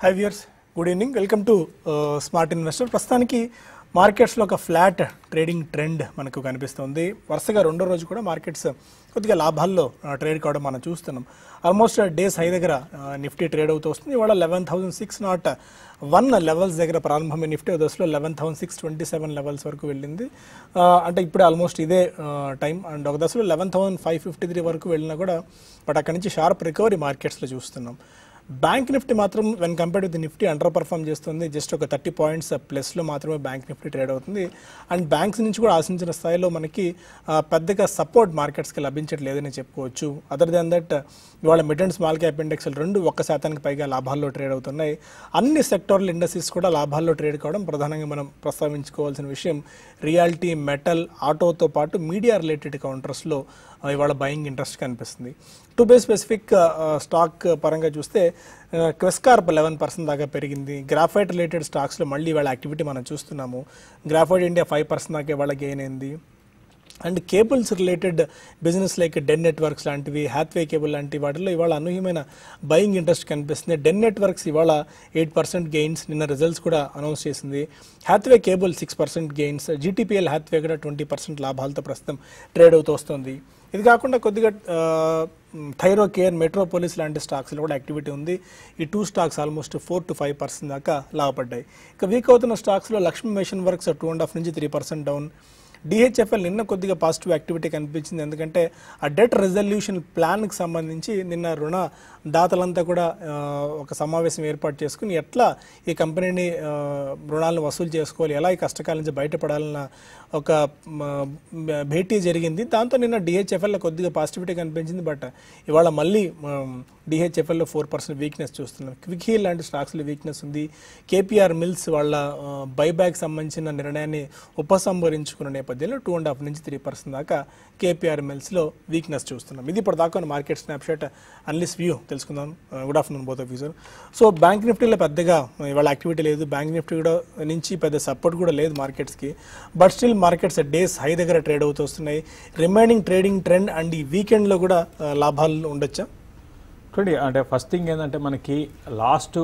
High viewers good evening welcome to smart investor ప్రస్తుతానికి మార్కెట్స్లో ఒక ఫ్లాట్ ట్రేడింగ్ ట్రెండ్ మనకు కనిపిస్తుంది వరుసగా రెండో రోజు కూడా మార్కెట్స్ కొద్దిగా లాభాల్లో ట్రేడ్ కావడం మనం చూస్తున్నాం ఆల్మోస్ట్ డేస్ హై దగ్గర నిఫ్టీ ట్రేడ్ అవుతూ వస్తుంది ఇవాళ eleven thousand six naught one levels దగ్గర ప్రారంభమైన నిఫ్టీ దశలో eleven thousand six twenty seven levels వరకు వెళ్ళింది ఆ, అంటే ఇప్పుడు ఆల్మోస్ట్ ఇదే టైం అండ్ ఒక దశలో eleven thousand five fifty three వరకు వెళ్ళినా కూడా బట్ అక్కడి నుంచి షార్ప్ రికవరీ మార్కెట్స్లో చూస్తున్నాం బ్యాంక్ నిఫ్టీ మాత్రం when compared with Nifty underperform చేస్తుంది జస్ట్ ఒక థర్టీ పాయింట్స్ ప్లస్లో మాత్రమే బ్యాంక్ నిఫ్టీ ట్రేడ్ అవుతుంది అండ్ బ్యాంక్స్ నుంచి కూడా ఆశించిన స్థాయిలో మనకి ఆ, పెద్దగా సపోర్ట్ మార్కెట్స్కి లభించట్లేదని చెప్పుకోవచ్చు అదర్ దాన్ దట్ ఇవాళ mid and small cap index రెండు ఒక్క శాతానికి పైగా లాభాల్లో ట్రేడ్ అవుతున్నాయి అన్ని సెక్టార్ల ఇండస్ట్రీస్ కూడా లాభాల్లో ట్రేడ్ కావడం ప్రధానంగా మనం ప్రస్తావించుకోవాల్సిన విషయం రియాలిటీ మెటల్ ఆటోతో పాటు మీడియా రిలేటెడ్ కౌంటర్స్లో ఆ, ఇవాళ బయింగ్ ఇంట్రెస్ట్ కనిపిస్తుంది టు బే స్పెసిఫిక్ స్టాక్ పరంగా చూస్తే క్వెస్కార్ప్ లెవెన్ పర్సెంట్ దాకా పెరిగింది గ్రాఫైట్ రిలేటెడ్ స్టాక్స్లో మళ్ళీ ఇవాళ యాక్టివిటీ మనం చూస్తున్నాము గ్రాఫైట్ ఇండియా ఫైవ్ పర్సెంట్ దాకా ఇవాళ గెయిన్ అయింది and cables related business like Den networks లాంటివి హ్యాత్వే కేబుల్ లాంటి వాటిలో ఇవాళ అనూహ్యమైన బయింగ్ ఇంట్రెస్ట్ కనిపిస్తుంది డెన్ నెట్వర్క్స్ ఇవాళ ఎయిట్ పర్సెంట్ గెయిన్స్ నిన్న రిజల్ట్స్ కూడా అనౌన్స్ చేసింది Hathway cable six percent gains GTPL Hathway కూడా ట్వంటీ పర్సెంట్ లాభాలతో ప్రస్తుతం ట్రేడ్ అవుతూ వస్తుంది ఇది కాకుండా కొద్దిగా థైరో కేర్ మెట్రోపోలిస్ లాంటి స్టాక్స్లో కూడా యాక్టివిటీ ఉంది ఈ two stocks almost four to five percent దాకా లాభపడ్డాయి ఇక వీక్ అవుతున్న స్టాక్స్లో Lakshmi machine works two and half నుంచి త్రీ పర్సెంట్ డౌన్ డిహెచ్ఎఫ్ఎల్ నిన్న కొద్దిగా పాజిటివ్ యాక్టివిటీ కనిపించింది ఎందుకంటే ఆ డెట్ రెజల్యూషన్ ప్లాన్కి సంబంధించి నిన్న రుణ దాతలంతా కూడా ఆ, ఒక సమావేశం ఏర్పాటు చేసుకుని ఎట్లా ఈ కంపెనీని ఆ, రుణాలను వసూలు చేసుకోవాలి ఎలా ఈ కష్టకాల నుంచి బయటపడాలన్న ఒక మ, భేటీ జరిగింది దాంతో నిన్న డిహెచ్ఎఫ్ఎల్ కొద్దిగా పాజిటివిటీ కనిపించింది బట్ ఇవాళ మళ్ళీ డిహెచ్ఎఫ్ఎల్లో ఫోర్ పర్సెంట్ వీక్నెస్ చూస్తున్నాం క్విక్ హీల్ లాంటి స్టాక్స్లో వీక్నెస్ ఉంది కేపీఆర్ మిల్స్ వాళ్ళ బైబ్యాక్ సంబంధించిన నిర్ణయాన్ని ఉపసంహరించుకున్న నేపథ్యంలో టూ అండ్ హాఫ్ నుంచి త్రీ పర్సెంట్ దాకా కేపీఆర్ మిల్స్లో వీక్నెస్ చూస్తున్నాం ఇది ఇప్పుడు దాకా మార్కెట్ స్నాప్షాట్ అన్లిస్ వ్యూ తెలుసుకుందాం good afternoon both of sir so bank నిఫ్టీలో పెద్దగా ఇవాళ యాక్టివిటీ లేదు బ్యాంక్ నిఫ్టీ కూడా నుంచి పెద్ద సపోర్ట్ కూడా లేదు మార్కెట్స్కి but still markets days high దగ్గర ట్రేడ్ అవుతూ వస్తున్నాయి రిమైనింగ్ ట్రేడింగ్ ట్రెండ్ అండ్ ఈ వీకెండ్లో కూడా ఆ, లాభాలు ఉండొచ్చా చూడండి అంటే ఫస్ట్ థింగ్ ఏంటంటే మనకి లాస్ట్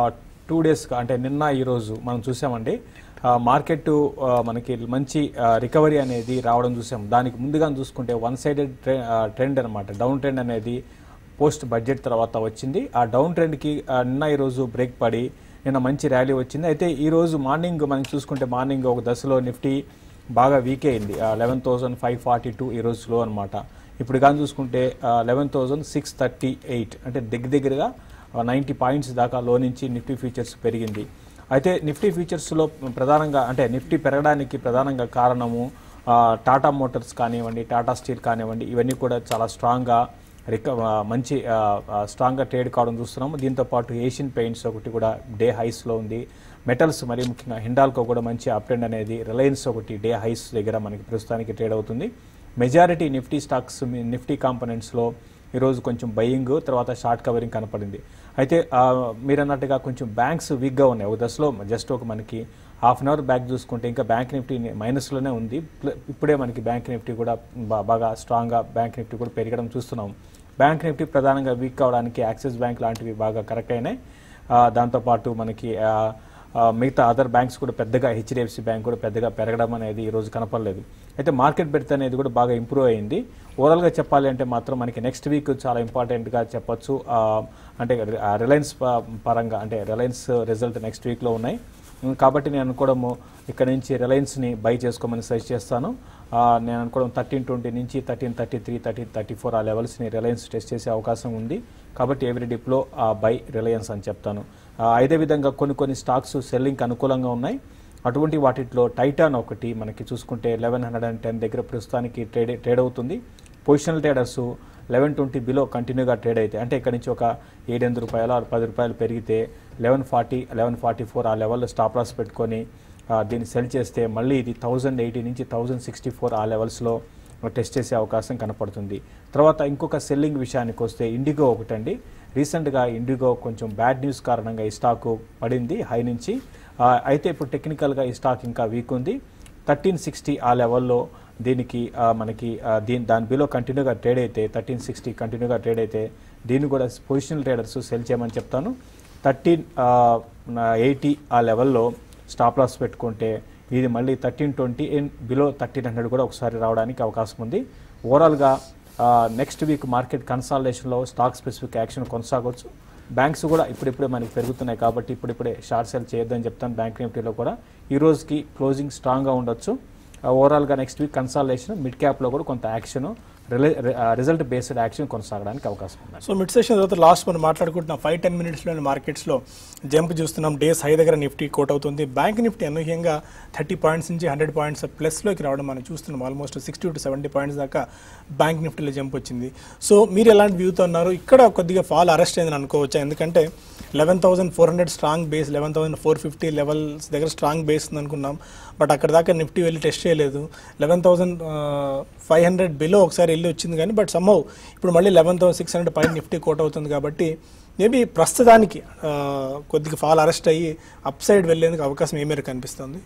టూ డేస్ అంటే నిన్న ఈరోజు మనం చూసామండి మార్కెట్ మనకి మంచి రికవరీ అనేది రావడం చూసాం దానికి ముందుగా చూసుకుంటే వన్ సైడెడ్ ట్రెండ్ అనమాట డౌన్ ట్రెండ్ అనేది పోస్ట్ బడ్జెట్ తర్వాత వచ్చింది ఆ డౌన్ ట్రెండ్కి నిన్న ఈరోజు బ్రేక్ పడి నిన్న మంచి ర్యాలీ వచ్చింది అయితే ఈ రోజు మార్నింగ్ మనం చూసుకుంటే మార్నింగ్ ఒక దశలో నిఫ్టీ బాగా వీక్ అయింది eleven thousand five forty two ఈ రోజు స్లో అనమాట ఇప్పుడు కానీ చూసుకుంటే eleven thousand six thirty eight అంటే దగ్గర దగ్గరగా నైంటీ పాయింట్స్ దాకా లో నుంచి నిఫ్టీ ఫీచర్స్ పెరిగింది అయితే నిఫ్టీ ఫీచర్స్లో ప్రధానంగా అంటే నిఫ్టీ పెరగడానికి ప్రధానంగా కారణము ఆ, టాటా మోటార్స్ కానివ్వండి టాటా స్టీల్ కానివ్వండి ఇవన్నీ కూడా చాలా స్ట్రాంగ్గా రిక ఆ, మంచి ఆ, ఆ, స్ట్రాంగ్గా ట్రేడ్ కావడం చూస్తున్నాము దీంతో పాటు ఏషియన్ పెయింట్స్ ఒకటి కూడా డే హైస్లో ఉంది మెటల్స్ మరి ముఖ్యంగా హిండాల్కో కూడా మంచి అప్ ట్రెండ్ అనేది రిలయన్స్ ఒకటి డే హైస్ దగ్గర మనకి ప్రస్తుతానికి ట్రేడ్ అవుతుంది మెజారిటీ నిఫ్టీ స్టాక్స్ మీ- నిఫ్టీ కాంపనెంట్స్లో ఈరోజు కొంచెం బయింగ్ తర్వాత షార్ట్ కవరింగ్ కనపడింది అయితే ఆ, మీరు అన్నట్టుగా కొంచెం బ్యాంక్స్ వీక్గా ఉన్నాయి ఒక దశలో జస్ట్ ఒక మనకి హాఫ్ అన్ అవర్ బ్యాక్ చూసుకుంటే ఇంకా బ్యాంక్ నిఫ్టీ మైనస్లోనే ఉంది ప్ల- ఇప్పుడే మనకి బ్యాంక్ నిఫ్టీ కూడా బా- బాగా స్ట్రాంగ్గా బ్యాంక్ నిఫ్టీ కూడా పెరగడం చూస్తున్నాం బ్యాంక్ నిఫ్టీ ప్రధానంగా వీక్ అవడానికి యాక్సిస్ బ్యాంక్ లాంటివి బాగా కరెక్ట్ అయినాయి ఆ, దాంతోపాటు మనకి ఆ, ఆ, మిగతా అదర్ బ్యాంక్స్ కూడా పెద్దగా హెచ్డిఎఫ్సి బ్యాంక్ కూడా పెద్దగా పెరగడం అనేది ఈ రోజు కనపడలేదు అయితే మార్కెట్ బెర్త్ అనేది కూడా బాగా ఇంప్రూవ్ అయింది ఓవరాల్గా చెప్పాలి అంటే మాత్రం మనకి నెక్స్ట్ వీక్ చాలా ఇంపార్టెంట్గా చెప్పొచ్చు ఆ, అంటే రిలయన్స్ పరంగా అంటే రిలయన్స్ రిజల్ట్ నెక్స్ట్ వీక్లో ఉన్నాయి ఉమ్, కాబట్టి నేను అనుకోవడము ఇక్కడ నుంచి రిలయన్స్ని బై చేసుకోమని సజెస్ట్ చేస్తాను ఆ, నేను అనుకోవడం థర్టీన్ ట్వంటీ నుంచి thirteen thirty three thirteen thirty four ఆ లెవెల్స్ని రిలయన్స్ టెస్ట్ చేసే అవకాశం ఉంది కాబట్టి ఎవ్రీ డిప్లో బై రిలయన్స్ అని చెప్తాను ఆ, అదే విధంగా కొన్ని కొన్ని స్టాక్స్ సెల్లింగ్కి అనుకూలంగా ఉన్నాయి అటువంటి వాటిలో టైటాన్ ఒకటి మనకి చూసుకుంటే లెవెన్ హండ్రెడ్ అండ్ టెన్ దగ్గర ప్రస్తుతానికి ట్రేడ్ ట్రేడ్ అవుతుంది positional traders eleven twenty below కంటిన్యూగా ట్రేడ్ అయితే అంటే ఇక్కడ నుంచి ఒక ఏడెనిమిది రూపాయలు ఆరు పది రూపాయలు పెరిగితే eleven forty eleven forty four ఆ లెవెల్లో స్టాప్ లాస్ పెట్టుకొని ఆ, దీన్ని సెల్ చేస్తే మళ్ళీ ఇది థౌజండ్ ఎయిటీ నుంచి థౌజండ్ సిక్స్టీ ఫోర్ ఆ లెవెల్స్లో టెస్ట్ చేసే అవకాశం కనపడుతుంది తర్వాత ఇంకొక సెల్లింగ్ విషయానికి వస్తే ఇండిగో ఒకటండి రీసెంట్గా ఇండిగో కొంచెం బ్యాడ్ న్యూస్ కారణంగా ఈ స్టాక్ పడింది హై నుంచి ఆ, అయితే ఇప్పుడు టెక్నికల్గా ఈ స్టాక్ ఇంకా వీక్ ఉంది థర్టీన్ సిక్స్టీ ఆ లెవెల్లో దీనికి ఆ, మనకి ఆ, దీని దాని బిలో కంటిన్యూగా ట్రేడ్ అయితే థర్టీన్ సిక్స్టీ కంటిన్యూగా ట్రేడ్ అయితే దీన్ని కూడా పొజిషనల్ ట్రేడర్స్ సెల్ చేయమని చెప్తాను థర్టీన్ ఎయిటీ ఆ లెవెల్లో స్టాప్ లాస్ పెట్టుకుంటే ఇది మళ్ళీ thirteen twenty and below thirteen hundred కూడా ఒకసారి రావడానికి అవకాశం ఉంది ఓవరాల్గా నెక్స్ట్ వీక్ మార్కెట్ కన్సాలిడేషన్లో స్టాక్ స్పెసిఫిక్ యాక్షన్ కొనసాగవచ్చు బ్యాంక్స్ కూడా ఇప్పుడిప్పుడే మనకి పెరుగుతున్నాయి కాబట్టి ఇప్పుడిప్పుడే షార్ట్ సెల్ చేయొద్దని చెప్తాను బ్యాంక్ నిఫ్టీలో కూడా ఈ రోజుకి క్లోజింగ్ స్ట్రాంగ్గా ఉండొచ్చు ఓవరాల్గా నెక్స్ట్ వీక్ కన్సాలిడేషన్ మిడ్ క్యాప్లో కూడా కొంత యాక్షన్ రిజల్ట్ బేస్డ్ యాక్షన్ కొనసాగడానికి అవకాశం ఉంది సో మిడ్ సెషన్ తర్వాత లాస్ట్ మనం మాట్లాడుకుంటున్నాం ఫైవ్ టెన్ మినిట్స్లోని మార్కెట్స్లో జంప్ చూస్తున్నాం డేస్ హై దగ్గర నిఫ్టీ కోట్ అవుతుంది బ్యాంక్ నిఫ్టీ అనూహ్యంగా థర్టీ పాయింట్స్ నుంచి హండ్రెడ్ పాయింట్స్ ప్లస్లోకి రావడం మనం చూస్తున్నాం almost sixty to seventy points దాకా బ్యాంక్ నిఫ్టీలో జంప్ వచ్చింది సో మీరు ఎలాంటి వ్యూతో ఉన్నారు ఇక్కడ కొద్దిగా ఫాల్ అరెస్ట్ అయిందని అనుకోవచ్చా ఎందుకంటే eleven thousand four hundred strong base eleven thousand four fifty levels దగ్గర స్ట్రాంగ్ బేస్ ఉంది అనుకున్నాం బట్ అక్కడ దాకా నిఫ్టీ వెళ్ళి టెస్ట్ చేయలేదు eleven thousand five hundred below ఒకసారి వెళ్ళి వచ్చింది కానీ బట్ సమ్హౌ ఇప్పుడు మళ్ళీ లెవెన్ థౌసండ్ సిక్స్ హండ్రెడ్ పైన నిఫ్టీ కోట్ అవుతుంది కాబట్టి మేబీ ప్రస్తుతానికి ఆ, కొద్దిగా ఫాల్ అరెస్ట్ అయ్యి అప్ సైడ్ వెళ్ళేందుకు అవకాశం ఏ మేరకు కనిపిస్తుంది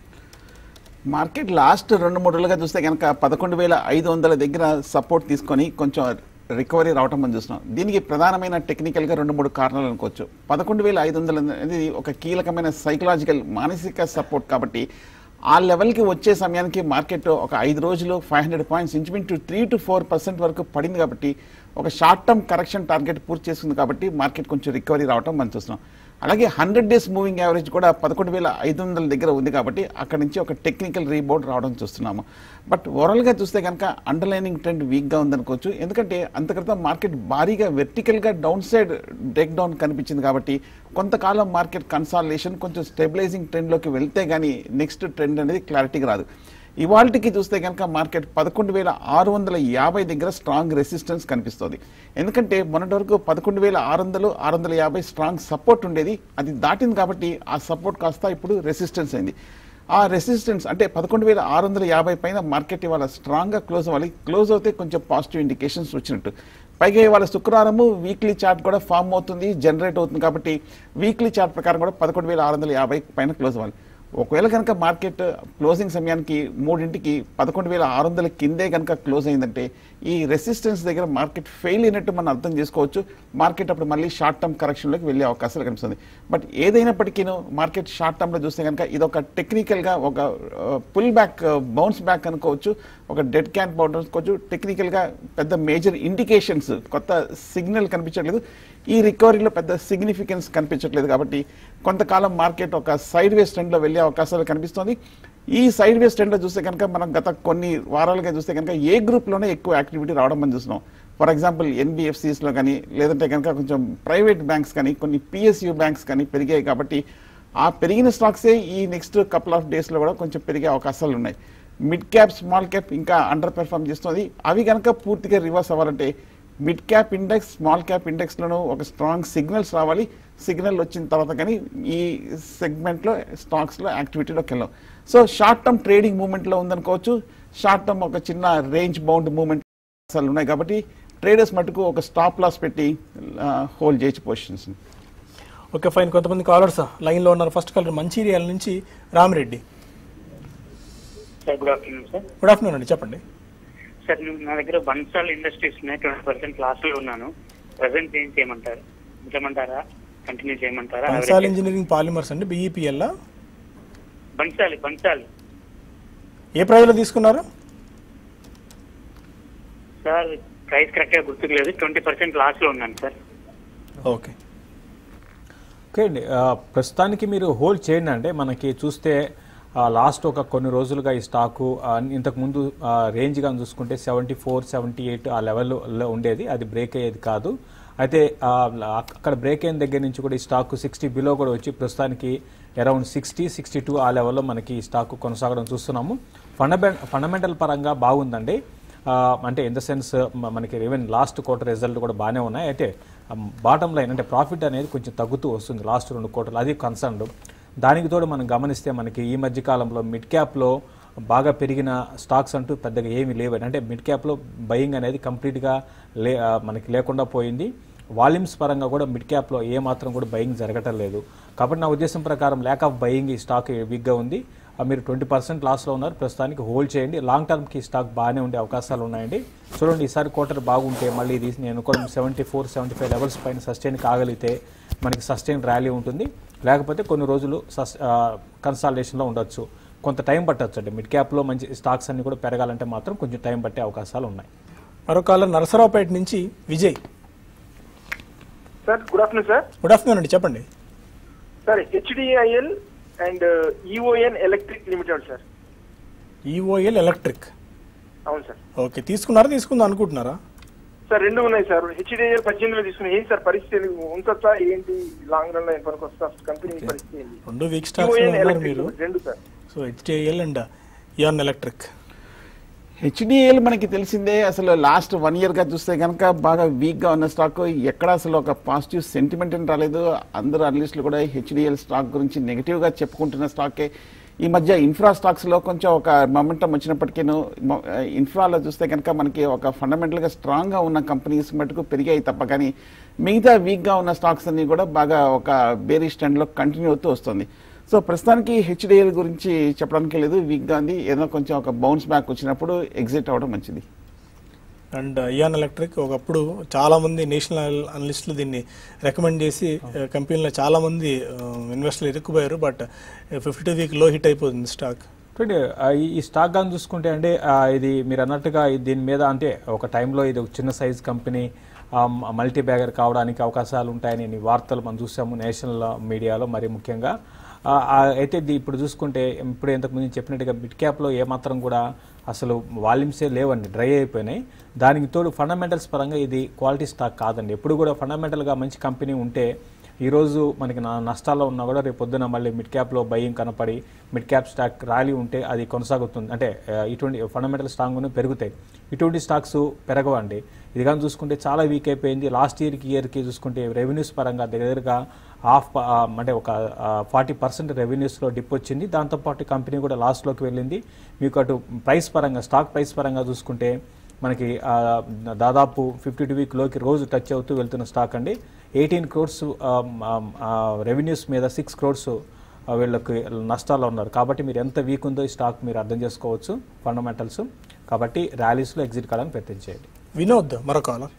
మార్కెట్ లాస్ట్ రెండు మూడు రోజులుగా చూస్తే కనుక పదకొండు వేల ఐదు వందల దగ్గర సపోర్ట్ తీసుకొని కొంచెం రికవరీ రావటం మనం చూస్తున్నాం దీనికి ప్రధానమైన టెక్నికల్గా రెండు మూడు కారణాలు అనుకోవచ్చు పదకొండు వేల ఐదు వందలు అనేది ఒక కీలకమైన సైకలాజికల్ మానసిక సపోర్ట్ కాబట్టి ఆ లెవెల్కి వచ్చే సమయానికి మార్కెట్ ఒక ఐదు రోజులు ఫైవ్ హండ్రెడ్ పాయింట్స్ ఇంచుమించు త్రీ టు ఫోర్ పర్సెంట్ వరకు పడింది కాబట్టి ఒక షార్ట్ టర్మ్ కరెక్షన్ టార్గెట్ పూర్తి చేస్తుంది కాబట్టి మార్కెట్ కొంచెం రికవరీ రావటం మనం చూస్తున్నాం అలాగే హండ్రెడ్ డేస్ మూవింగ్ యావరేజ్ కూడా పదకొండు వేల ఐదు వందల దగ్గర ఉంది కాబట్టి అక్కడ నుంచి ఒక టెక్నికల్ రీబౌండ్ రావడం చూస్తున్నాము బట్ ఓవరాల్గా చూస్తే కనుక అండర్లైనింగ్ ట్రెండ్ వీక్గా ఉందనుకోవచ్చు ఎందుకంటే అంతక్రితం మార్కెట్ భారీగా వెర్టికల్గా డౌన్ సైడ్ బ్రేక్ డౌన్ కనిపించింది కాబట్టి కొంతకాలం మార్కెట్ కన్సాలిడేషన్ కొంచెం స్టెబిలైజింగ్ ట్రెండ్లోకి వెళ్తే కానీ నెక్స్ట్ ట్రెండ్ అనేది క్లారిటీగా రాదు ఇవాళకి చూస్తే కనుక మార్కెట్ పదకొండు వేల ఆరు వందల యాభై దగ్గర స్ట్రాంగ్ రెసిస్టెన్స్ కనిపిస్తుంది ఎందుకంటే మొన్నటి వరకు పదకొండు వేల ఆరు వందలు ఆరు వందల యాభై స్ట్రాంగ్ సపోర్ట్ ఉండేది అది దాటింది కాబట్టి ఆ సపోర్ట్ కాస్త ఇప్పుడు రెసిస్టెన్స్ అయింది ఆ రెసిస్టెన్స్ అంటే పదకొండు వేల ఆరు వందల యాభై పైన మార్కెట్ ఇవాళ స్ట్రాంగ్గా క్లోజ్ అవ్వాలి క్లోజ్ అవుతే కొంచెం పాజిటివ్ ఇండికేషన్స్ వచ్చినట్టు పైగా ఇవాళ శుక్రవారము వీక్లీ చార్ట్ కూడా ఫామ్ అవుతుంది జనరేట్ అవుతుంది కాబట్టి వీక్లీ చార్ట్ ప్రకారం కూడా పదకొండు వేల ఆరు వందల యాభై పైన క్లోజ్ అవ్వాలి ఒకవేళ కనుక మార్కెట్ క్లోజింగ్ సమయానికి మూడింటికి పదకొండు వేల ఆరు వందల కిందే కనుక క్లోజ్ అయిందంటే ఈ రెసిస్టెన్స్ దగ్గర మార్కెట్ ఫెయిల్ అయినట్టు మనం అర్థం చేసుకోవచ్చు మార్కెట్ అప్పుడు మళ్ళీ షార్ట్ టర్మ్ కరెక్షన్లోకి వెళ్ళే అవకాశాలు కనిపిస్తుంది బట్ ఏదైనప్పటికీ మార్కెట్ షార్ట్ టర్మ్లో చూస్తే కనుక ఇది ఒక టెక్నికల్గా ఒక పుల్ బ్యాక్ బౌన్స్ బ్యాక్ అనుకోవచ్చు ఒక డెడ్ క్యాన్ బౌండ్ అనుకోవచ్చు టెక్నికల్గా పెద్ద మేజర్ ఇండికేషన్స్ కొత్త సిగ్నల్ కనిపించట్లేదు ఈ రికవరీలో పెద్ద సిగ్నిఫికెన్స్ కనిపించట్లేదు కాబట్టి కొంతకాలం మార్కెట్ ఒక సైడ్ వేస్ ట్రెండ్లో వెళ్ళే అవకాశాలు కనిపిస్తుంది ఈ సైడ్ వేస్ ట్రెండ్లో చూస్తే కనుక మనం గత కొన్ని వారాలుగా చూస్తే కనుక ఏ గ్రూప్లోనే ఎక్కువ యాక్టివిటీ రావడం మనం చూస్తున్నాం ఫర్ ఎగ్జాంపుల్ ఎన్బిఎఫ్సిస్లో కానీ లేదంటే కనుక కొంచెం ప్రైవేట్ బ్యాంక్స్ కానీ కొన్ని పిఎస్యు బ్యాంక్స్ కానీ పెరిగాయి కాబట్టి ఆ పెరిగిన స్టాక్సే ఈ నెక్స్ట్ కపుల్ ఆఫ్ డేస్లో కూడా కొంచెం పెరిగే అవకాశాలు ఉన్నాయి మిడ్ క్యాప్ స్మాల్ క్యాప్ ఇంకా అండర్ పెర్ఫామ్ చేస్తుంది అవి కనుక పూర్తిగా రివర్స్ అవ్వాలంటే mid cap index small cap ఇండెక్స్లోనూ ఒక స్ట్రాంగ్ సిగ్నల్స్ రావాలి సిగ్నల్ వచ్చిన తర్వాత కానీ ఈ సెగ్మెంట్లో స్టాక్స్లో యాక్టివిటీలోకి వెళ్ళాం సో షార్ట్ టర్మ్ ట్రేడింగ్ మూమెంట్లో ఉందనుకోవచ్చు షార్ట్ టర్మ్ ఒక చిన్న రేంజ్ బౌండ్ మూమెంట్ అసలు ఉన్నాయి కాబట్టి ట్రేడర్స్ మటుకు ఒక స్టాప్ లాస్ పెట్టి హోల్డ్ చేయొచ్చు పొజిషన్స్ ఓకే ఫైన్ కొంతమంది కాలర్స్ లైన్లో ఉన్నారు ఫస్ట్ కాలర్ మంచిర్యాల నుంచి Ramireddy sir good afternoon sir good afternoon అండి చెప్పండి సార్ నేను నా దగ్గర బన్సాల్ ఇండస్ట్రీస్ ఉన్నాయి ట్వంటీ పర్సెంట్ లాస్ లో ఉన్నాను ప్రజెంట్ ఏం చేయమంటారు ఉంచమంటారా కంటిన్యూ చేయమంటారా బన్సాల్ ఇంజనీరింగ్ పాలిమర్స్ అండి బీఈపీఎల్ బన్సాలి బన్సాలి ఏ ప్రైజ్లో తీసుకున్నారు సార్ ప్రైస్ కరెక్ట్ గా గుర్తుకు లేదు ట్వంటీ పర్సెంట్ లాస్ లో ఉన్నాను సార్ ఓకే ఓకే అండి ఆ, ప్రస్తుతానికి మీరు హోల్డ్ చేయండి అంటే మనకి చూస్తే లాస్ట్ ఒక కొన్ని రోజులుగా ఈ స్టాకు ఆ, ఇంతకుముందు ఆ, రేంజ్గా చూసుకుంటే సెవెంటీ ఫోర్ సెవెంటీ ఎయిట్ ఆ లెవెల్లో ఉండేది అది బ్రేక్ అయ్యేది కాదు అయితే ఆ, అక్కడ బ్రేక్ అయిన దగ్గర నుంచి కూడా ఈ స్టాక్ సిక్స్టీ బిలో కూడా వచ్చి ప్రస్తుతానికి అరౌండ్ సిక్స్టీ సిక్స్టీ టూ ఆ లెవెల్లో మనకి ఈ స్టాక్ కొనసాగడం చూస్తున్నాము ఫండమె ఫండమెంటల్ పరంగా బాగుందండి ఆ, అంటే ఇన్ ద సెన్స్ మనకి ఈవెన్ లాస్ట్ క్వార్టర్ రిజల్ట్ కూడా బాగానే ఉన్నాయి అయితే బాటమ్ లైన్ అంటే ప్రాఫిట్ అనేది కొంచెం తగ్గుతూ వస్తుంది లాస్ట్ రెండు క్వార్టర్లు అది కన్సర్న్ దానికి తోడు మనం గమనిస్తే మనకి ఈ మధ్య కాలంలో మిడ్ క్యాప్లో బాగా పెరిగిన స్టాక్స్ అంటూ పెద్దగా ఏమీ లేవు అంటే మిడ్ క్యాప్లో బయింగ్ అనేది కంప్లీట్గా లే ఆ, మనకి లేకుండా పోయింది వాల్యూమ్స్ పరంగా కూడా మిడ్ క్యాప్లో ఏ మాత్రం కూడా బయింగ్ జరగటం లేదు కాబట్టి నా ఉద్దేశం ప్రకారం ల్యాక్ ఆఫ్ బయింగ్ ఈ స్టాక్ వీక్గా ఉంది ఆ, మీరు ట్వంటీ పర్సెంట్ లాస్లో ఉన్నారు ప్రస్తుతానికి హోల్డ్ చేయండి లాంగ్ టర్మ్కి స్టాక్ బాగానే ఉండే అవకాశాలు ఉన్నాయండి చూడండి ఈసారి క్వార్టర్ బాగుంటే మళ్ళీ ఇది నేను కూడా seventy four seventy five levels పైన సస్టైన్ కాగలిగితే మనకి సస్టైన్ ర్యాలీ ఉంటుంది లేకపోతే కొన్ని రోజులు సస్ కన్సాలిడేషన్లో ఉండొచ్చు కొంత టైం పట్టచ్చు అండి మిడ్ క్యాప్లో మంచి స్టాక్స్ అన్ని కూడా పెరగాలంటే మాత్రం కొంచెం టైం పట్టే అవకాశాలు ఉన్నాయి మరో కాలర్ నరసరావుపేట నుంచి Vijay sir good afternoon sir good afternoon అండి చెప్పండి sir HDIL and EON electric limited sir EOL electric అవును సార్ ఓకే తీసుకున్నారా తీసుకుందాం అనుకుంటున్నారా సార్ రెండు ఉన్నాయి సార్ హెచ్డిఐఎల్ పద్దెనిమిదిలో తీసుకుని ఏంటి సార్ పరిస్థితి ఉంచొచ్చా ఏంటి లాంగ్ రన్ లో ఎంత వరకు వస్తా కంపెనీ పరిస్థితి ఏంటి రెండు వీక్ స్టాక్స్ ఈఓఎన్ ఉన్నారు ఎలక్ట్రిక్ మీరు రెండు sir so HDIL and Eon electric HDL మనకి తెలిసిందే అసలు లాస్ట్ వన్ ఇయర్గా చూస్తే కనుక బాగా వీక్గా ఉన్న స్టాక్ ఎక్కడ అసలు ఒక పాజిటివ్ సెంటిమెంట్ అని రాలేదు అందరూ అనలిస్టులు కూడా హెచ్డిఎల్ స్టాక్ గురించి నెగిటివ్గా చెప్పుకుంటున్న స్టాకే ఈ మధ్య ఇన్ఫ్రా స్టాక్స్లో కొంచెం ఒక మొమెంటం వచ్చినప్పటికీను మొ- ఇన్ఫ్రాలో చూస్తే కనుక మనకి ఒక ఫండమెంటల్గా స్ట్రాంగ్గా ఉన్న కంపెనీస్ మటుకు పెరిగాయి తప్ప కానీ మిగతా వీక్గా ఉన్న స్టాక్స్ అన్ని కూడా బాగా ఒక బేరీ స్టాండ్లో కంటిన్యూ అవుతూ వస్తుంది సో ప్రస్తుతానికి హెచ్డిఎల్ గురించి చెప్పడానికి లేదు వీక్గా ఉంది ఏదో కొంచెం ఒక బౌన్స్ బ్యాక్ వచ్చినప్పుడు ఎగ్జిట్ అవ్వడం మంచిది అండ్ ఇయాన్ ఎలక్ట్రిక్ ఒకప్పుడు చాలా మంది నేషనల్ అనలిస్టులు దీన్ని రికమెండ్ చేసి ఆ, కంపెనీలో చాలా మంది ఇన్వెస్టర్లు ఇరుక్కుపోయారు బట్ ఫిఫ్టీ టూ వీక్ లో హిట్ అయిపోతుంది స్టాక్ చూడండి ఆ, ఈ- ఈ స్టాక్ కానీ చూసుకుంటే అంటే ఆ, ఇది మీరు అన్నట్టుగా ఇది దీని మీద అంటే ఒక టైంలో ఇది ఒక చిన్న సైజ్ కంపెనీ మల్టీ బ్యాగర్ కావడానికి అవకాశాలు ఉంటాయని నీ వార్తలు మనం చూసాము నేషనల్ మీడియాలో మరి ముఖ్యంగా ఆ, ఆ, అయితే ఇది ఇప్పుడు చూసుకుంటే ఇప్పుడు ఇంతకుముందు చెప్పినట్టుగా మిడ్ క్యాప్లో ఏమాత్రం కూడా అసలు వాల్యూమ్సే లేవండి డ్రై అయిపోయినాయి దానికి తోడు ఫండమెంటల్స్ పరంగా ఇది క్వాలిటీ స్టాక్ కాదండి ఎప్పుడు కూడా ఫండమెంటల్గా మంచి కంపెనీ ఉంటే ఈరోజు మనకి నా నష్టాల్లో ఉన్నా కూడా రేపు పొద్దున మళ్ళీ మిడ్ క్యాప్లో బయ్యం కనపడి మిడ్ క్యాప్ స్టాక్ ర్యాలీ ఉంటే అది కొనసాగుతుంది అంటే ఆ, ఇటువంటి ఫండమెంటల్ స్ట్రాంగ్ పెరుగుతాయి ఇటువంటి స్టాక్స్ పెరగవండి ఇది కానీ చూసుకుంటే చాలా వీక్ అయిపోయింది లాస్ట్ ఇయర్కి ఇయర్కి చూసుకుంటే రెవెన్యూస్ పరంగా దగ్గరగా హాఫ్ అంటే ఒక ఫార్టీ పర్సెంట్ రెవెన్యూస్లో డిప్ వచ్చింది దాంతోపాటు కంపెనీ కూడా లాస్ట్లోకి వెళ్ళింది మీకు అటు ప్రైస్ పరంగా స్టాక్ ప్రైస్ పరంగా చూసుకుంటే మనకి ఆ, దాదాపు ఫిఫ్టీ టూ వీక్లోకి రోజు టచ్ అవుతూ వెళ్తున్న స్టాక్ అండి ఎయిటీన్ క్రోర్స్ రెవెన్యూస్ మీద సిక్స్ క్రోర్స్ వీళ్ళకి నష్టాల్లో ఉన్నారు కాబట్టి మీరు ఎంత వీక్ ఉందో ఈ స్టాక్ మీరు అర్థం చేసుకోవచ్చు ఫండమెంటల్స్ కాబట్టి ర్యాలీస్లో ఎగ్జిట్ కావడానికి ప్రయత్నం చేయండి వినోద్ మరో కాలర్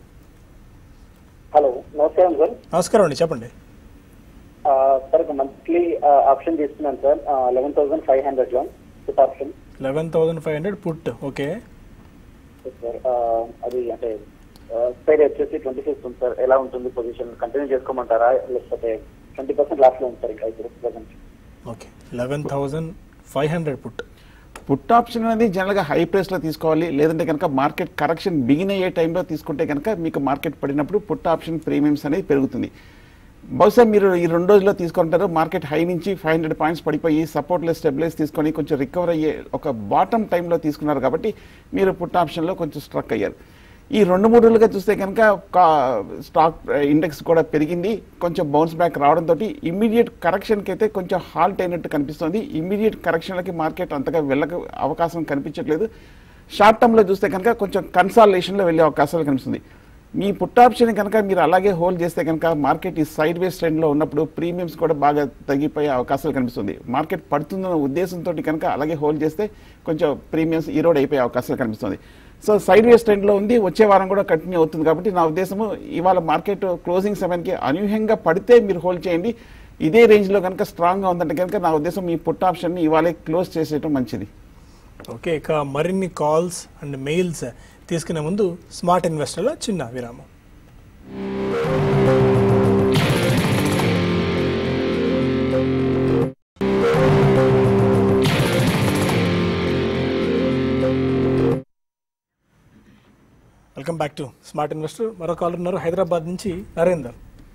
హలో నమస్కారం సార్ నమస్కారం అండి చెప్పండి ఆ, సార్ ఒక మంత్లీ ఆప్షన్ తీసుకున్నాను sir eleven thousand five hundred లో put option eleven thousand five hundred put okay sir ఆ, అది అంటే సైడ్ వచ్చేసి ట్వంటీ సిక్స్ ఉంది సార్ ఎలా ఉంటుంది పొజిషన్ కంటిన్యూ చేసుకోమంటారా లేకపోతే ట్వంటీ పర్సెంట్ లాస్ట్ లో ఉంది సార్ ఇంకా ఇప్పుడు present okay eleven thousand five hundred put put option అనేది జనరల్గా హై ప్రైస్లో తీసుకోవాలి లేదంటే కనుక మార్కెట్ కరెక్షన్ బిగిన్ అయ్యే టైంలో తీసుకుంటే కనుక మీకు మార్కెట్ పడినప్పుడు పుట్ ఆప్షన్ ప్రీమియమ్స్ అనేది పెరుగుతుంది బహుశా మీరు ఈ రెండు రోజుల్లో తీసుకుంటారు మార్కెట్ హై నుంచి ఫైవ్ హండ్రెడ్ పాయింట్స్ పడిపోయి సపోర్ట్లో స్టెబిలైజ్ తీసుకొని కొంచెం రికవర్ అయ్యే ఒక బాటమ్ టైంలో తీసుకున్నారు కాబట్టి మీరు పుట్ ఆప్షన్లో కొంచెం స్ట్రక్ అయ్యారు ఈ రెండు మూడు రోజులుగా చూస్తే కనుక స్టాక్ ఇండెక్స్ కూడా పెరిగింది కొంచెం బౌన్స్ బ్యాక్ రావడంతో ఇమ్మీడియట్ కరెక్షన్కి అయితే కొంచెం హాల్ట్ అయినట్టు కనిపిస్తుంది ఇమ్మీడియట్ కరెక్షన్లకి మార్కెట్ అంతగా వెళ్ళక అవకాశం కనిపించట్లేదు షార్ట్ టర్మ్లో చూస్తే కనుక కొంచెం కన్సాలేషన్లో వెళ్ళే అవకాశాలు కనిపిస్తుంది మీ పుట్ ఆప్షన్ కనుక మీరు అలాగే హోల్డ్ చేస్తే కనుక మార్కెట్ ఈ సైడ్ వేస్ ట్రెండ్లో ఉన్నప్పుడు ప్రీమియమ్స్ కూడా బాగా తగ్గిపోయే అవకాశాలు కనిపిస్తుంది మార్కెట్ పడుతుందన్న ఉద్దేశంతో కనుక అలాగే హోల్డ్ చేస్తే కొంచెం ప్రీమియమ్స్ ఈరోడ్ అయిపోయే అవకాశాలు కనిపిస్తుంది సో సైడ్ వేస్ ట్రెండ్లో ఉంది వచ్చే వారం కూడా కంటిన్యూ అవుతుంది కాబట్టి నా ఉద్దేశము ఇవాళ మార్కెట్ క్లోజింగ్ సెవెన్కి అనూహ్యంగా పడితే మీరు హోల్డ్ చేయండి ఇదే రేంజ్లో కనుక స్ట్రాంగ్గా ఉందంటే కనుక నా ఉద్దేశం మీ పుట్ ఆప్షన్ని ఇవాళే క్లోజ్ చేసేయడం మంచిది ఓకే ఇక మరిన్ని కాల్స్ అండ్ మెయిల్స్ తీసుకునే ముందు స్మార్ట్ ఇన్వెస్టర్లో చిన్న విరామం welcome back to smart investor మరో కాల్ ఉన్నారు హైదరాబాద్ నుంచి నరేందర్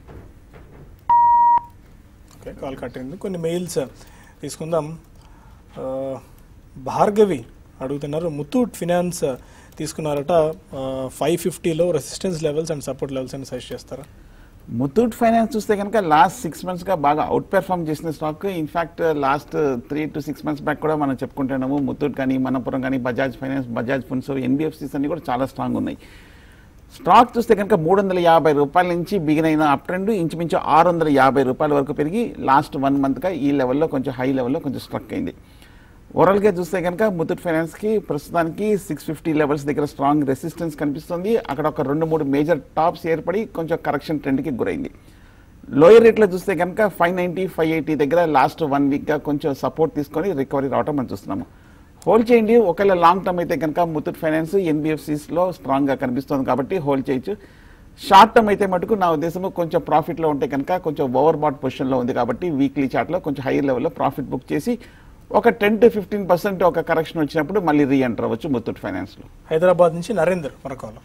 ఓకే కాల్ కట్ అయింది కొన్ని మెయిల్స్ తీసుకుందాం ఆ, భార్గవి అడుగుతున్నారు ముతూట్ ఫినాన్స్ తీసుకున్నారట ఫైవ్ ఫిఫ్టీలో resistance levels and support levels అని సజెస్ట్ చేస్తారా ముతూట్ ఫైనాన్స్ చూస్తే కనుక లాస్ట్ సిక్స్ మంత్స్గా బాగా అవుట్ పెర్ఫామ్ చేసిన stock in fact last three to six months back కూడా మనం చెప్పుకుంటున్నాము ముతూట్ కానీ మనపురం కానీ బజాజ్ ఫైనాన్స్ బజాజ్ ఫున్స్ ఎన్బిఎఫ్సిస్ అన్ని కూడా చాలా స్ట్రాంగ్ ఉన్నాయి స్టాక్ చూస్తే కనుక మూడు వందల యాభై రూపాయల నుంచి బిగిన్ అయిన అప్ ట్రెండ్ ఇంచుమించు ఆరు వందల యాభై రూపాయల వరకు పెరిగి లాస్ట్ వన్ మంత్గా ఈ లెవెల్లో కొంచెం హై లెవెల్లో కొంచెం స్ట్రక్ అయింది ఓవరాల్గా చూస్తే కనుక ముతూట్ ఫైనాన్స్కి ప్రస్తుతానికి సిక్స్ ఫిఫ్టీ లెవెల్స్ దగ్గర స్ట్రాంగ్ రెసిస్టెన్స్ కనిపిస్తుంది అక్కడ ఒక రెండు మూడు మేజర్ టాప్స్ ఏర్పడి కొంచెం కరెక్షన్ ట్రెండ్కి గురైంది లోయర్ రేట్లో చూస్తే కనుక ఫైవ్ నైంటీ ఫైవ్ ఎయిటీ దగ్గర లాస్ట్ వన్ వీక్గా కొంచెం సపోర్ట్ తీసుకొని రికవరీ రావటం మనం చూస్తున్నాము హోల్డ్ చేయండి ఒకవేళ లాంగ్ టర్మ్ అయితే కనుక ముత్తూట్ ఫైనాన్స్ ఎన్బిఎఫ్సిస్లో స్ట్రాంగ్గా కనిపిస్తుంది కాబట్టి హోల్డ్ చేయొచ్చు షార్ట్ టర్మ్ అయితే మటుకు నా ఉద్దేశము కొంచెం ప్రాఫిట్లో ఉంటే కనుక కొంచెం ఓవర్ బాట్ పొజిషన్లో ఉంది కాబట్టి వీక్లీ చార్ట్లో కొంచెం హైయర్ లెవెల్లో ప్రాఫిట్ బుక్ చేసి ఒక టెన్ టు ఫిఫ్టీన్ పర్సెంట్ ఒక కరెక్షన్ వచ్చినప్పుడు మళ్ళీ రీ ఎంటర్ అవ్వచ్చు ముత్తూట్ ఫైనాన్స్లో హైదరాబాద్ నుంచి నరేందర్ మరొకలు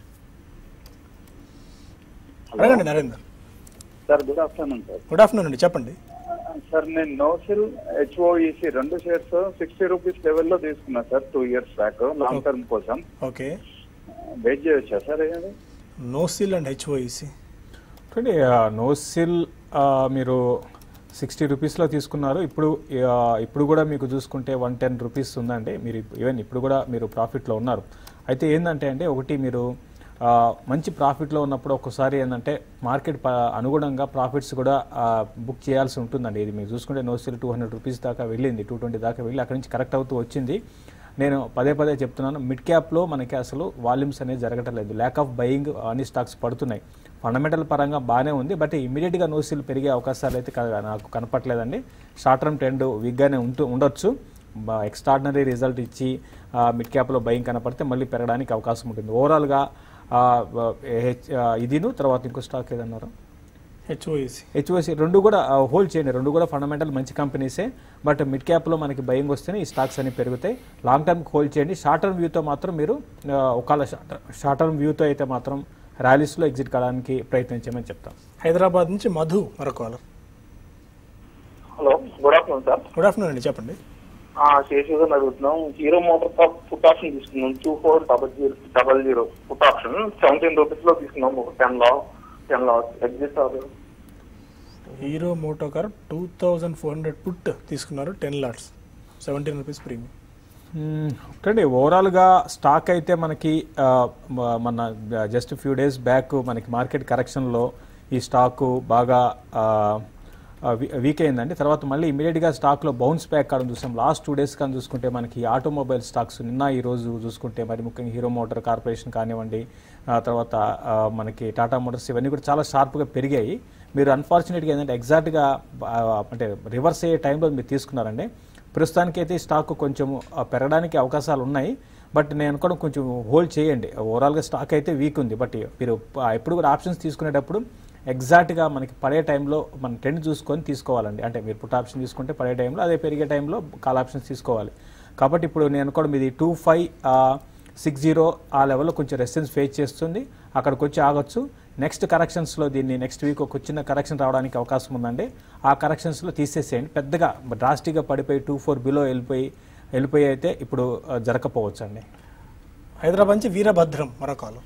అడగండి Narender sir good afternoon sir good afternoon అండి చెప్పండి సార్ నేను నోసిల్ హెచ్ఓఈసి రెండు షేర్స్ సిక్స్టీ రూపీస్ లెవెల్లో తీసుకున్నా sir two years back long term కోసం ఓకే వెయిట్ చేయొచ్చా సార్ ఏది నోసిల్ అండ్ హెచ్ఓఈసి చూడండి నోసిల్ మీరు సిక్స్టీ రూపీస్లో తీసుకున్నారు ఇప్పుడు ఆ, ఇప్పుడు కూడా మీకు చూసుకుంటే వన్ టెన్ రూపీస్ ఉందండి మీరు ఈవెన్ ఇప్పుడు కూడా మీరు ప్రాఫిట్లో ఉన్నారు అయితే ఏంటంటే అండి ఒకటి మీరు ఆ, మంచి ప్రాఫిట్లో ఉన్నప్పుడు ఒక్కసారి ఏంటంటే మార్కెట్ ప- అనుగుణంగా ప్రాఫిట్స్ కూడా ఆ, బుక్ చేయాల్సి ఉంటుందండి ఇది మీరు చూసుకుంటే నోసిల్ టూ హండ్రెడ్ రూపీస్ దాకా వెళ్ళింది టూ ట్వంటీ దాకా వెళ్ళి అక్కడి నుంచి కరెక్ట్ అవుతూ వచ్చింది నేను పదే పదే చెప్తున్నాను మిడ్ క్యాప్లో మనకి అసలు వాల్యూమ్స్ అనేది జరగటం లేదు ల్యాక్ ఆఫ్ బయింగ్ అన్ని స్టాక్స్ పడుతున్నాయి ఫండమెంటల్ పరంగా బాగానే ఉంది బట్ ఇమీడియట్గా నోసీలు పెరిగే అవకాశాలు అయితే క- నాకు కనపట్లేదండి షార్ట్ టర్మ్ ట్రెండ్ వీక్గానే ఉంటూ ఉండొచ్చు ఎక్స్ట్రాడినరీ రిజల్ట్ ఇచ్చి మిడ్ క్యాప్లో బయింగ్ కనపడితే మళ్ళీ పెరగడానికి అవకాశం ఉంటుంది ఓవరాల్గా హెచ్ ఇదిను తర్వాత ఇంకో స్టాక్ ఏదన్నారు హెచ్ఓఈసి హెచ్ఓసి రెండు కూడా హోల్డ్ చేయండి రెండు కూడా ఫండమెంటల్ మంచి కంపెనీసే బట్ మిడ్ క్యాప్లో మనకి భయం వస్తేనే ఈ స్టాక్స్ అన్ని పెరుగుతాయి లాంగ్ టర్మ్ హోల్డ్ చేయండి షార్ట్ టర్మ్ వ్యూతో మాత్రం మీరు ఆ, ఒకవేళ షార్ట్ టర్మ్ వ్యూతో అయితే మాత్రం ర్యాలీస్లో ఎగ్జిట్ కావడానికి ప్రయత్నించమని చెప్తాం హైదరాబాద్ నుంచి మధు మరొకలు hello good afternoon sir good afternoon అండి చెప్పండి శేషు గారిని అడుగుతున్నాం Hero motor shop put option తీసుకున్నాం two four double zero double zero put option seventeen rupees లో తీసుకున్నాం ఒక టెన్ లా టెన్ లా ఎగ్జిట్ అవ్వదు Hero MotoCorp two thousand four hundred put తీసుకున్నారు ten lots seventeen rupees premium ఒకటి ఓవరాల్గా స్టాక్ అయితే మనకి ఆ, మ- మన జస్ట్ ఫ్యూ డేస్ బ్యాక్ మనకి మార్కెట్ కరెక్షన్లో ఈ స్టాకు బాగా ఆ, ఆ, వీ- వీక్ అయిందండి తర్వాత మళ్ళీ ఇమీడియట్గా స్టాక్లో బౌన్స్ బ్యాక్ కావడం చూసాం లాస్ట్ టూ డేస్ కానీ చూసుకుంటే మనకి ఆటోమొబైల్ స్టాక్స్ నిన్న ఈ రోజు చూసుకుంటే మరి ముఖ్యంగా హీరో మోటార్ కార్పొరేషన్ కానివ్వండి ఆ తర్వాత ఆ, మనకి టాటా మోటార్స్ ఇవన్నీ కూడా చాలా షార్ప్గా పెరిగాయి మీరు అన్ఫార్చునేట్గా ఏంటంటే ఎగ్జాక్ట్గా అంటే రివర్స్ అయ్యే టైంలో మీరు తీసుకున్నారండి ప్రస్తుతానికి అయితే ఈ స్టాక్ కొంచెం ఆ, పెరగడానికి అవకాశాలు ఉన్నాయి బట్ నేను అనుకోవడం కొంచెం హోల్డ్ చేయండి ఓవరాల్గా స్టాక్ అయితే వీక్ ఉంది బట్ మీరు ఆ, ఎప్పుడు కూడా ఆప్షన్స్ తీసుకునేటప్పుడు ఎగ్జాక్ట్గా మనకి పడే టైంలో మన ట్రెండ్ చూసుకొని తీసుకోవాలండి అంటే మీరు పుట్ ఆప్షన్ తీసుకుంటే పడే టైంలో అదే పెరిగే టైంలో కాల్ ఆప్షన్స్ తీసుకోవాలి కాబట్టి ఇప్పుడు నేను అనుకోవడం ఇది టూ ఫైవ్ సిక్స్ జీరో ఆ లెవెల్లో కొంచెం రెసిస్టెన్స్ ఫేస్ చేస్తుంది అక్కడికి వచ్చి ఆగొచ్చు నెక్స్ట్ కరెక్షన్స్లో దీన్ని నెక్స్ట్ వీక్ ఒక చిన్న కరెక్షన్ రావడానికి అవకాశం ఉందండి ఆ కరెక్షన్స్లో తీసేసేయండి పెద్దగా డ్రాస్టిక్గా పడిపోయి టూ ఫోర్ బిలో వెళ్ళిపోయి వెళ్ళిపోయి అయితే ఇప్పుడు ఆ, జరగకపోవచ్చు అండి హైదరాబాద్ నుంచి వీరభద్రం మరొకలు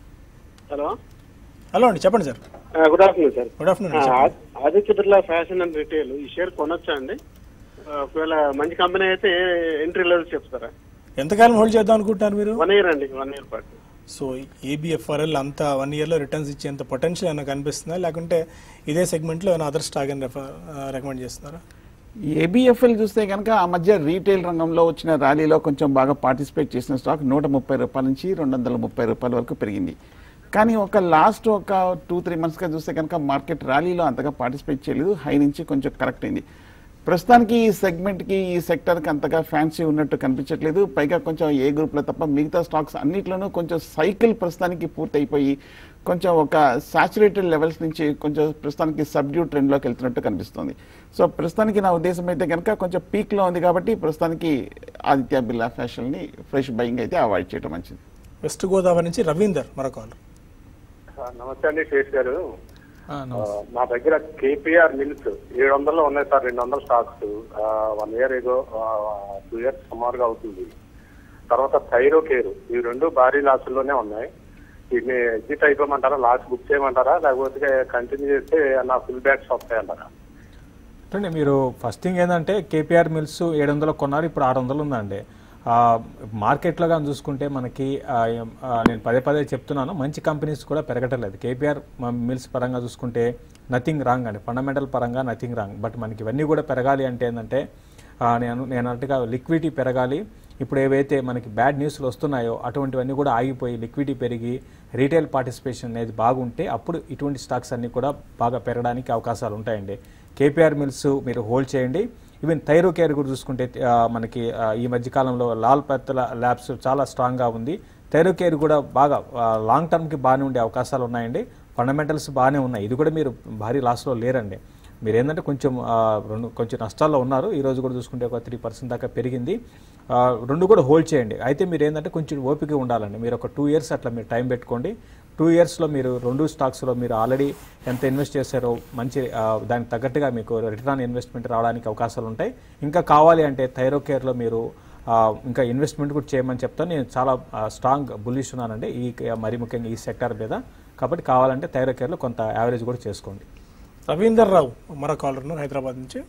హలో హలో అండి చెప్పండి sir good afternoon sir good afternoon అండి చెప్పండి. Aditya Birla fashion and retail ఈ షేర్ కొనొచ్చా అండి ఆ, ఒకవేళ మంచి కంపెనీ అయితే ఎంట్రీ లెవెల్ చెప్తారా ఎంతకాలం హోల్డ్ చేద్దాం అనుకుంటున్నారు మీరు వన్ ఇయర్ అండి వన్ ఇయర్ పాటు సో ఏబిఎఫ్ఆర్ఎల్ అంతా వన్ ఇయర్లో రిటర్న్స్ ఇచ్చేంత పొటెన్షియల్ ఏమైనా కనిపిస్తుందా లేకుంటే ఇదే సెగ్మెంట్లో ఏమైనా అదర్ స్టాక్ అని రికమెండ్ చేస్తున్నారా ఏబిఎఫ్ఎల్ చూస్తే కనుక ఆ మధ్య రీటైల్ రంగంలో వచ్చిన ర్యాలీలో కొంచెం బాగా పార్టిసిపేట్ చేసిన స్టాక్ నూట ముప్పై రూపాయల నుంచి రెండు వందల ముప్పై రూపాయల వరకు పెరిగింది కానీ ఒక లాస్ట్ ఒక టూ త్రీ మంత్స్గా చూస్తే కనుక మార్కెట్ ర్యాలీలో అంతగా పార్టిసిపేట్ చేయలేదు హై నుంచి కొంచెం కరెక్ట్ అయింది ప్రస్తుతానికి ఈ సెగ్మెంట్కి ఈ సెక్టర్కి అంతగా ఫ్యాన్సీ ఉన్నట్టు కనిపించట్లేదు పైగా కొంచెం ఏ గ్రూప్లో తప్ప మిగతా స్టాక్స్ అన్నిట్లోనూ కొంచెం సైకిల్ ప్రస్తుతానికి పూర్తి అయిపోయి కొంచెం ఒక సాచురేటెడ్ లెవెల్స్ నుంచి కొంచెం ప్రస్తుతానికి సబ్డ్యూ ట్రెండ్లోకి వెళ్తున్నట్టు కనిపిస్తుంది సో ప్రస్తుతానికి నా ఉద్దేశం అయితే కనుక కొంచెం పీక్లో ఉంది కాబట్టి ప్రస్తుతానికి ఆదిత్య బిర్లా ఫ్యాషన్ని ఫ్రెష్ బయింగ్ అయితే అవాయిడ్ చేయడం మంచిది వెస్ట్ గోదావరి నుంచి రవీందర్ మరొకలు నమస్తే అండి శేష్ గారు ఆ, ఆ, నమస్తే. మా దగ్గర కేపీఆర్ మిల్స్ ఏడు వందలు ఉన్నాయి సార్ రెండు వందల స్టాక్స్ వన్ ఇయర్ ఏదో టూ ఇయర్స్ సుమారుగా అవుతుంది తర్వాత థైరో కేర్ ఈ రెండు భారీ లాసుల్లోనే ఉన్నాయి వీటిని ఎగ్జిట్ అయిపోమంటారా లాస్ బుక్ చేయమంటారా లేకపోతే కంటిన్యూ చేస్తే నా ఫుల్ బ్యాక్స్ వస్తాయంటారా చూడండి మీరు ఫస్ట్ థింగ్ ఏంటంటే కేపీఆర్ మిల్స్ ఏడు వందలు కొన్నారు ఇప్పుడు ఆరు వందలు ఉందండి ఆ, మార్కెట్లో కానీ చూసుకుంటే మనకి ఆ, ఏం- ఆ, నేను పదే పదే చెప్తున్నాను మంచి కంపెనీస్ కూడా పెరగటం లేదు కేపీఆర్ మిల్స్ పరంగా చూసుకుంటే నథింగ్ రాంగ్ అండి ఫండమెంటల్ పరంగా నథింగ్ రాంగ్ బట్ మనకి ఇవన్నీ కూడా పెరగాలి అంటే ఏంటంటే ఆ, నేను నేను అన్నట్టుగా లిక్విడిటీ పెరగాలి ఇప్పుడు ఏవైతే మనకి బ్యాడ్ న్యూస్లు వస్తున్నాయో అటువంటివన్నీ కూడా ఆగిపోయి లిక్విడిటీ పెరిగి రీటైల్ పార్టిసిపేషన్ అనేది బాగుంటే అప్పుడు ఇటువంటి స్టాక్స్ అన్నీ కూడా బాగా పెరగడానికి అవకాశాలు ఉంటాయండి కేపీఆర్ మిల్స్ మీరు హోల్డ్ చేయండి ఈవెన్ థైరో కేర్ కూడా చూసుకుంటే ఆ, మనకి ఆ, ఈ మధ్య కాలంలో లాల్ పత్ల ల్యాబ్స్ చాలా స్ట్రాంగ్గా ఉంది థైరో కేర్ కూడా బాగా ఆ, లాంగ్ టర్మ్కి బాగానే ఉండే అవకాశాలు ఉన్నాయండి ఫండమెంటల్స్ బాగానే ఉన్నాయి ఇది కూడా మీరు భారీ లాస్లో లేరండి మీరు ఏంటంటే కొంచెం ఆ, రెండు కొంచెం నష్టాల్లో ఉన్నారు ఈ రోజు కూడా చూసుకుంటే ఒక త్రీ పర్సెంట్ దాకా పెరిగింది ఆ, రెండు కూడా హోల్డ్ చేయండి అయితే మీరు ఏంటంటే కొంచెం ఓపిక ఉండాలండి మీరు ఒక టూ ఇయర్స్ అట్లా మీరు టైం పెట్టుకోండి టూ ఇయర్స్లో మీరు రెండు స్టాక్స్లో మీరు ఆల్రెడీ ఎంత ఇన్వెస్ట్ చేశారో మంచి ఆ, దానికి తగ్గట్టుగా మీకు రిటర్న్ ఆన్ ఇన్వెస్ట్మెంట్ రావడానికి అవకాశాలు ఉంటాయి ఇంకా కావాలి అంటే థైరో కేర్లో మీరు ఆ, ఇంకా ఇన్వెస్ట్మెంట్ కూడా చేయమని చెప్తాను నేను చాలా స్ట్రాంగ్ బుల్లిష్ ఉన్నానండి ఈ మరి ముఖ్యంగా ఈ సెక్టర్ మీద కాబట్టి కావాలంటే థైరో కేర్లో కొంత యావరేజ్ కూడా చేసుకోండి రవీందర్ రావు మరో కాలర్ ఉన్నారు హైదరాబాద్ నుంచి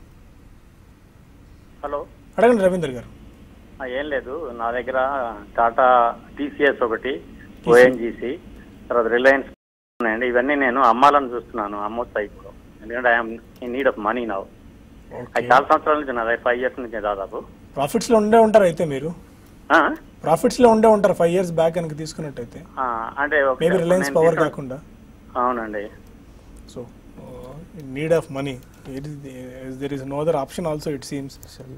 హలో అడగండి రవీందర్ గారు ఆ, ఏం లేదు నా దగ్గర టాటా టీసీఎస్ ఒకటి ఓఎన్జీసీ తర్వాత రిలయన్స్ ఉన్నాయండి ఇవన్నీ నేను అమ్మాలని చూస్తున్నాను అమ్మొస్తాయి ఇప్పుడు ఎందుకంటే I'm in need of money now అది చాలా సంవత్సరాల నుంచి ఉన్నది ఫైవ్ ఇయర్స్ నుంచి దాదాపు ప్రాఫిట్స్ లో ఉండే ఉంటారు అయితే మీరు ఆ? ప్రాఫిట్స్ లో ఉండే ఉంటారు ఫైవ్ ఇయర్స్ బ్యాక్ కనుక తీసుకున్నట్టయితే ఆ, అంటే ఒక- మేబీ రిలయన్స్ నేను పవర్ తీసుకున్న- కాకుండా అవునండి so need of money there is no other option also it seems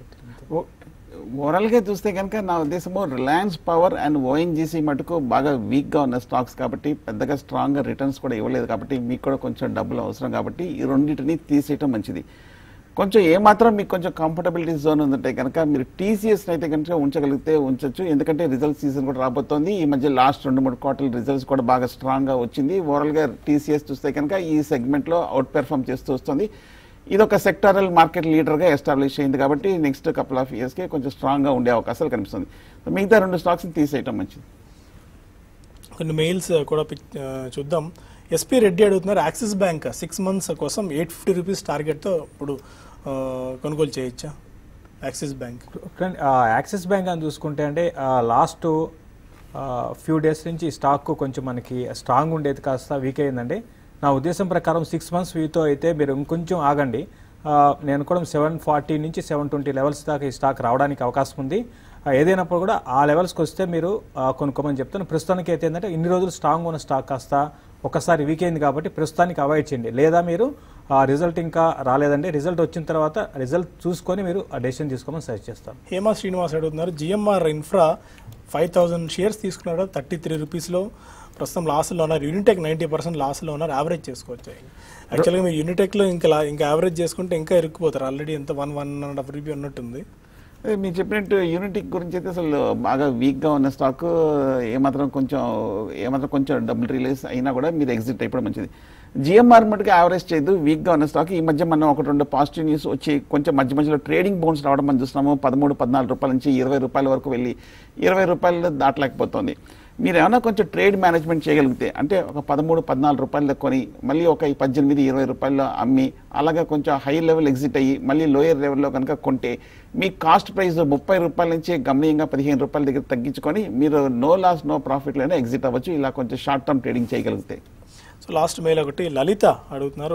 ఓవరాల్గా చూస్తే కనుక నా ఉద్దేశము రిలయన్స్ పవర్ అండ్ ఓఎన్జీసీ మటుకు బాగా వీక్గా ఉన్న స్టాక్స్ కాబట్టి పెద్దగా స్ట్రాంగ్గా రిటర్న్స్ కూడా ఇవ్వలేదు కాబట్టి మీకు కూడా కొంచెం డబ్బులు అవసరం కాబట్టి ఈ రెండింటిని తీసేయటం మంచిది కొంచెం ఏమాత్రం మీకు కొంచెం కంఫర్టబిలిటీ జోన్ ఉందంటే కనుక మీరు టీసీఎస్ అయితే కనుక ఉంచగలిగితే ఉంచొచ్చు ఎందుకంటే రిజల్ట్ సీజన్ కూడా రాబోతోంది ఈ మధ్య లాస్ట్ రెండు మూడు క్వార్టర్ రిజల్ట్స్ కూడా బాగా స్ట్రాంగ్గా వచ్చింది ఓవరాల్గా టీసీఎస్ చూస్తే కనుక ఈ సెగ్మెంట్లో అవుట్ పెర్ఫామ్ చేస్తూ వస్తుంది ఇది ఒక సెక్టరల్ మార్కెట్ లీడర్గా ఎస్టాబ్లిష్ అయింది కాబట్టి నెక్స్ట్ కపుల్ ఆఫ్ ఇయర్స్కి కొంచెం స్ట్రాంగ్గా ఉండే అవకాశాలు కనిపిస్తుంది మిగతా రెండు స్టాక్స్ని తీసేయటం మంచిది కొన్ని మెయిల్స్ కూడా పిక్- ఆ, చూద్దాం ఎస్పీ రెడ్డి అడుగుతున్నారు యాక్సిస్ బ్యాంక్ సిక్స్ మంత్స్ కోసం ఎయిట్ ఫిఫ్టీ రూపీస్ టార్గెట్తో ఇప్పుడు ఆ, కొనుగోలు చేయొచ్చా యాక్సిస్ బ్యాంక్ కానీ, ఆ, యాక్సిస్ బ్యాంక్ అని చూసుకుంటే అంటే లాస్ట్ ఫ్యూ డేస్ నుంచి ఈ స్టాక్ కొంచెం మనకి స్ట్రాంగ్ ఉండేది కాస్త వీక్ అయిందండి నా ఉద్దేశం ప్రకారం సిక్స్ మంత్స్ వీతో అయితే మీరు ఇంకొంచెం ఆగండి ఆ, నేను కూడా సెవెన్ ఫార్టీ నుంచి సెవెన్ ట్వంటీ లెవెల్స్ దాకా ఈ స్టాక్ రావడానికి అవకాశం ఉంది ఆ, ఏదైనప్పుడు కూడా ఆ లెవెల్స్కి వస్తే మీరు ఆ, కొనుక్కోమని చెప్తాను ప్రస్తుతానికి అయితే ఏంటంటే ఇన్ని రోజులు స్ట్రాంగ్ ఉన్న స్టాక్ కాస్త ఒకసారి వీక్ అయింది కాబట్టి ప్రస్తుతానికి అవాయిడ్ చేయండి లేదా మీరు ఆ రిజల్ట్ ఇంకా రాలేదండి రిజల్ట్ వచ్చిన తర్వాత రిజల్ట్ చూసుకొని మీరు ఆ డెసిషన్ తీసుకోమని సజెస్ట్ చేస్తాను హేమా శ్రీనివాస్ అడుగుతున్నారు GMR infra five thousand shares తీసుకున్నాడు థర్టీ త్రీ రూపీస్లో ప్రస్తుతం లాస్లో ఉన్నారు యూనిటెక్ నైంటీ పర్సెంట్ లాస్లో ఉన్నారు యావరేజ్ చేసుకోవచ్చు యాక్చువల్గా మీరు యూనిటెక్లో ఇంకా లా- ఇంకా యావరేజ్ చేసుకుంటే ఇంకా ఇరుక్కుపోతారు ఆల్రెడీ ఎంత one one and half rupee ఉన్నట్టుంది అదే మీరు చెప్పినట్టు యూనిటిక్ గురించి అయితే అసలు బాగా వీక్గా ఉన్న స్టాక్ ఏమాత్రం కొంచెం ఏమాత్రం కొంచెం డబుల్ రిలీజ్ అయినా కూడా మీరు ఎగ్జిట్ అయిపోవడం మంచిది జిఎంఆర్ మటుకు యావరేజ్ చేయదు వీక్గా ఉన్న స్టాక్ ఈ మధ్య మనం ఒక రెండు పాజిటివ్ న్యూస్ వచ్చి కొంచెం మధ్య మధ్యలో ట్రేడింగ్ బౌన్స్ రావడం మనం చూస్తున్నాము పదమూడు పద్నాలుగు రూపాయల నుంచి ఇరవై రూపాయల వరకు వెళ్ళి ఇరవై రూపాయలు దాటలేకపోతుంది మీరు ఏమైనా కొంచెం ట్రేడ్ మేనేజ్మెంట్ చేయగలిగితే అంటే ఒక పదమూడు పద్నాలుగు రూపాయలు కొని మళ్ళీ ఒక ఈ పద్దెనిమిది ఇరవై రూపాయల్లో అమ్మి అలాగే కొంచెం హై లెవెల్ ఎగ్జిట్ అయ్యి మళ్ళీ లోయర్ లెవెల్లో కనుక కొంటే మీ కాస్ట్ ప్రైస్ ముప్పై రూపాయల నుంచి గమనీయంగా పదిహేను రూపాయల దగ్గర తగ్గించుకొని మీరు నో లాస్ నో ప్రాఫిట్లైనా ఎగ్జిట్ అవ్వచ్చు ఇలా కొంచెం షార్ట్ టర్మ్ ట్రేడింగ్ చేయగలిగితే సో లాస్ట్ మెయిల్ ఒకటి లలిత అడుగుతున్నారు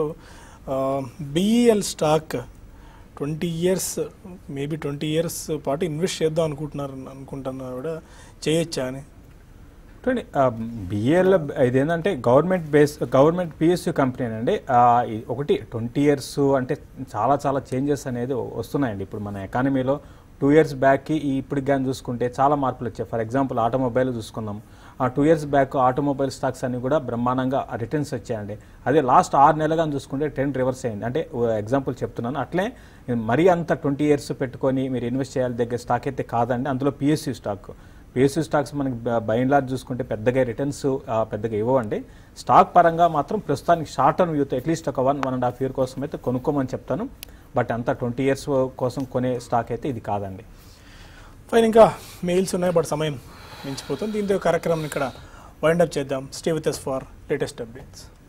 BEL stock twenty years maybe twenty years పాటు ఇన్వెస్ట్ చేద్దాం అనుకుంటున్నారు అనుకుంటున్నా కూడా చేయొచ్చా అని చూడండి బిఏఎల్ ఇదేంటంటే government base government PSU company అండి ఆ, ఈ ఒకటి ట్వంటీ ఇయర్స్ అంటే చాలా చాలా చేంజెస్ అనేది వస్తున్నాయండి ఇప్పుడు మన ఎకానమీలో టూ ఇయర్స్ బ్యాక్కి ఈ ఇప్పుడు కానీ చూసుకుంటే చాలా మార్పులు వచ్చాయి ఫర్ ఎగ్జాంపుల్ ఆటోమొబైల్ చూసుకుందాం ఆ two years back automobile stocks అన్ని కూడా బ్రహ్మాండంగా రిటర్న్స్ వచ్చాయండి అదే లాస్ట్ ఆరు నెలలుగా చూసుకుంటే ట్రెండ్ రివర్స్ అయింది అంటే ఎగ్జాంపుల్ చెప్తున్నాను అట్లే మరీ అంత ట్వంటీ ఇయర్స్ పెట్టుకొని మీరు ఇన్వెస్ట్ చేయాలి దగ్గర స్టాక్ అయితే కాదండి అందులో పిఎస్యు స్టాక్ పిఎస్యూ స్టాక్స్ మనకి బై అండ్ లార్జ్ చూసుకుంటే పెద్దగా రిటర్న్స్ పెద్దగా ఇవ్వండి స్టాక్ పరంగా మాత్రం ప్రస్తుతానికి షార్ట్ టర్మ్ యూత్ అట్లీస్ట్ ఒక one one and half year కోసం అయితే కొనుక్కోమని చెప్తాను బట్ అంత ట్వంటీ ఇయర్స్ కోసం కొనే స్టాక్ అయితే ఇది కాదండి ఫైన్ ఇంకా మెయిల్స్ ఉన్నాయి బట్ సమయం మించిపోతుంది దీంతో ఈ కార్యక్రమం ఇక్కడ వైండప్ చేద్దాం stay with us for latest updates